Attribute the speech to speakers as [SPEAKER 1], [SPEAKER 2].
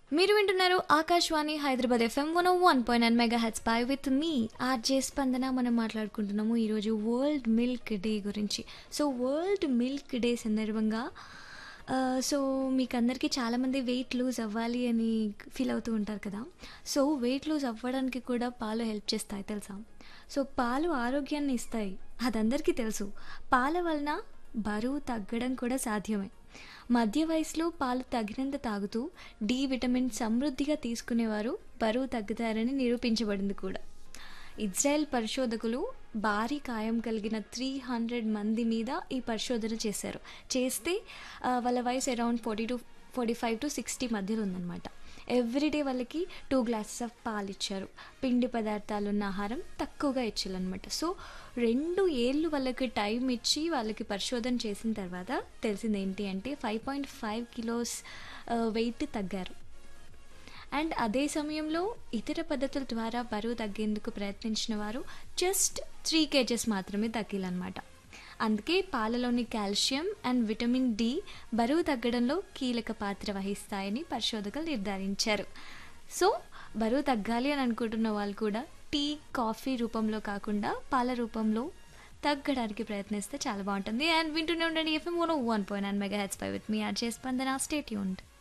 [SPEAKER 1] మీరు వింటున్నారు Akashvani Hyderabad FM one one point nine mega హెచ్ పై విత్ మీ ఆర్జే స్పందన మనం మాట్లాడుకుంటున్నాము ఈరోజు వరల్డ్ మిల్క్ డే గురించి సో వరల్డ్ మిల్క్ డే సందర్భంగా ఆ, సో మీకు అందరికీ చాలామంది వెయిట్ లూజ్ అవ్వాలి అని ఫీల్ అవుతూ ఉంటారు కదా సో వెయిట్ లూజ్ అవ్వడానికి కూడా పాలు హెల్ప్ చేస్తాయి తెలుసా సో పాలు ఆరోగ్యాన్ని ఇస్తాయి అదందరికీ తెలుసు పాల వలన బరువు తగ్గడం కూడా సాధ్యమే మధ్య వయసులో పాలు తగినంత తాగుతూ డి విటమిన్ సమృద్ధిగా తీసుకునేవారు బరువు తగ్గుతారని నిరూపించబడింది కూడా ఇజ్రాయెల్ పరిశోధకులు భారీ కాయం కలిగిన త్రీ హండ్రెడ్ మంది మీద ఈ పరిశోధన చేశారు చేస్తే ఆ, వాళ్ళ వయసు around forty to forty five to sixty మధ్యలో ఉందన్నమాట ఎవ్రీడే వాళ్ళకి టూ గ్లాసెస్ ఆఫ్ పాలు ఇచ్చారు పిండి పదార్థాలు ఉన్న ఆహారం తక్కువగా ఇచ్చారనమాట సో రెండు ఏళ్ళు వాళ్ళకి టైం ఇచ్చి వాళ్ళకి పరిశోధన చేసిన తర్వాత తెలిసింది ఏంటి అంటే five point five kilos weight తగ్గారు అండ్ అదే సమయంలో ఇతర పద్ధతుల ద్వారా బరువు తగ్గేందుకు ప్రయత్నించిన వారు జస్ట్ త్రీ కేజెస్ మాత్రమే తగ్గిలన్నమాట అందుకే పాలలోని కాల్షియం అండ్ విటమిన్ డి బరువు తగ్గడంలో కీలక పాత్ర వహిస్తాయని పరిశోధకులు నిర్ధారించారు సో బరువు తగ్గాలి అని అనుకుంటున్న వాళ్ళు కూడా టీ కాఫీ రూపంలో కాకుండా పాల రూపంలో తగ్గడానికి ప్రయత్నిస్తే చాలా బాగుంటుంది అండ్ వింటూనే ఉండండి FM one one point nine mega హెచ్ పై విత్ మీ ఆర్ చేసి స్పందన స్టేట్ యూన్డ్